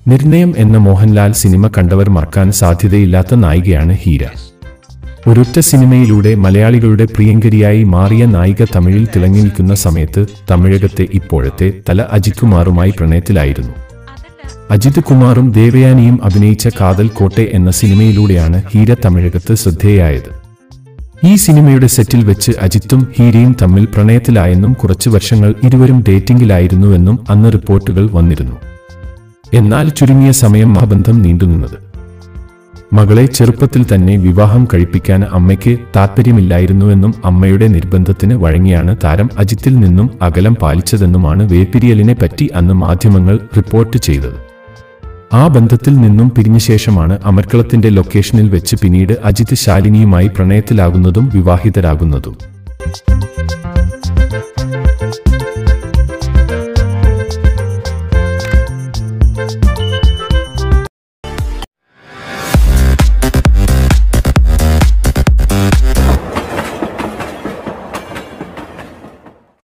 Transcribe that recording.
നിർണയം എന്ന മോഹൻലാൽ സിനിമ കണ്ടവർ മറക്കാൻ സാധ്യതയില്ലാത്ത നായികയാണ് ഹീര ഒരൊറ്റ സിനിമയിലൂടെ മലയാളികളുടെ പ്രിയങ്കരിയായി മാറിയ നായിക തമിഴിൽ തിളങ്ങി നിൽക്കുന്ന സമയത്ത് തമിഴകത്തെ ഇപ്പോഴത്തെ തല അജിത് കുമാറുമായി പ്രണയത്തിലായിരുന്നു അജിത് കുമാറും ദേവയാനിയും അഭിനയിച്ച കാതൽ കോട്ടെ എന്ന സിനിമയിലൂടെയാണ് ഹീര തമിഴകത്ത് ശ്രദ്ധേയായത് ഈ സിനിമയുടെ സെറ്റിൽ വെച്ച് അജിത്തും ഹീരയും തമ്മിൽ പ്രണയത്തിലായെന്നും കുറച്ചു വർഷങ്ങൾ ഇരുവരും ഡേറ്റിംഗിലായിരുന്നുവെന്നും അന്ന് റിപ്പോർട്ടുകൾ വന്നിരുന്നു എന്നാൽ ചുരുങ്ങിയ സമയം ആ ബന്ധം നീണ്ടുനിന്നത് മകളെ ചെറുപ്പത്തിൽ തന്നെ വിവാഹം കഴിപ്പിക്കാൻ അമ്മയ്ക്ക് താൽപ്പര്യമില്ലായിരുന്നുവെന്നും അമ്മയുടെ നിർബന്ധത്തിന് വഴങ്ങിയാണ് താരം അജിത്തിൽ നിന്നും അകലം പാലിച്ചതെന്നുമാണ് വേപ്പിരിയലിനെ പറ്റി അന്ന് മാധ്യമങ്ങൾ റിപ്പോർട്ട് ചെയ്തത് ആ ബന്ധത്തിൽ നിന്നും പിരിഞ്ഞ ശേഷമാണ് അമർക്കളത്തിന്റെ ലൊക്കേഷനിൽ വെച്ച് പിന്നീട് അജിത് ശാലിനിയുമായി പ്രണയത്തിലാകുന്നതും വിവാഹിതരാകുന്നതും